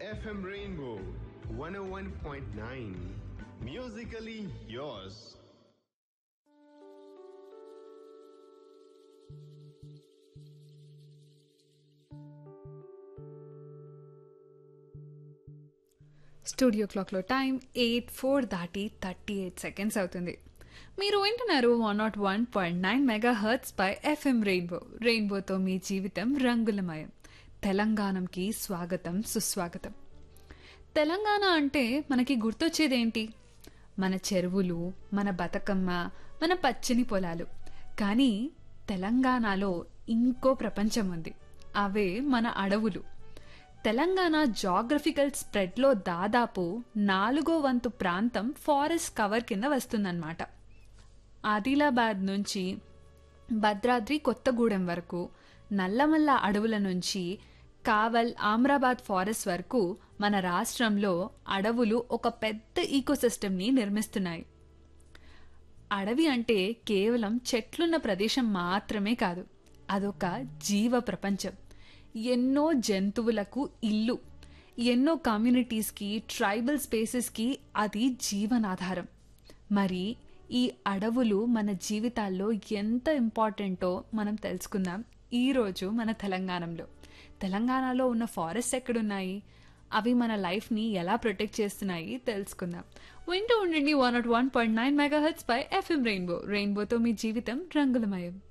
FM Rainbow 101.9. Musically yours. Studio క్లాక్లో time eight four దాటి thirty eight seconds అవుతుంది మీరు వింటున్నారు one nought one point nine mega hertz by FM rainbow రెయిన్బోతో మీ జీవితం రంగులమయం తెలంగాణకి స్వాగతం సుస్వాగతం తెలంగాణ అంటే మనకి గుర్తొచ్చేదేంటి మన చెరువులు మన బతుకమ్మ మన పచ్చని పొలాలు కానీ తెలంగాణలో ఇంకో ప్రపంచం ఉంది అవే మన అడవులు తెలంగాణ జాగ్రఫికల్ స్ప్రెడ్లో దాదాపు నాలుగో వంతు ప్రాంతం ఫారెస్ట్ కవర్ కింద వస్తుందన్నమాట ఆదిలాబాద్ నుంచి భద్రాద్రి కొత్తగూడెం వరకు నల్లమల్ల అడవుల నుంచి కావల్ ఆమ్రాబాద్ ఫారెస్ట్ వరకు మన రాష్ట్రంలో అడవులు ఒక పెద్ద ఈకోసిస్టమ్ని నిర్మిస్తున్నాయి అడవి అంటే కేవలం చెట్లున్న ప్రదేశం మాత్రమే కాదు అదొక జీవ ప్రపంచం ఎన్నో జంతువులకు ఇల్లు ఎన్నో కమ్యూనిటీస్కి ట్రైబల్ స్పేసెస్కి అది జీవనాధారం మరి ఈ అడవులు మన జీవితాల్లో ఎంత ఇంపార్టెంటో మనం తెలుసుకుందాం ఈరోజు మన తెలంగాణలో తెలంగాణలో ఉన్న ఫారెస్ట్ ఎక్కడున్నాయి అవి మన లైఫ్ని ఎలా ప్రొటెక్ట్ చేస్తున్నాయి తెలుసుకుందాం వింటూ ఉండండి one nought one point nine mega hertz పై ఎఫ్ఎం రెయిన్బో రెయిన్బోతో మీ జీవితం రంగులమయం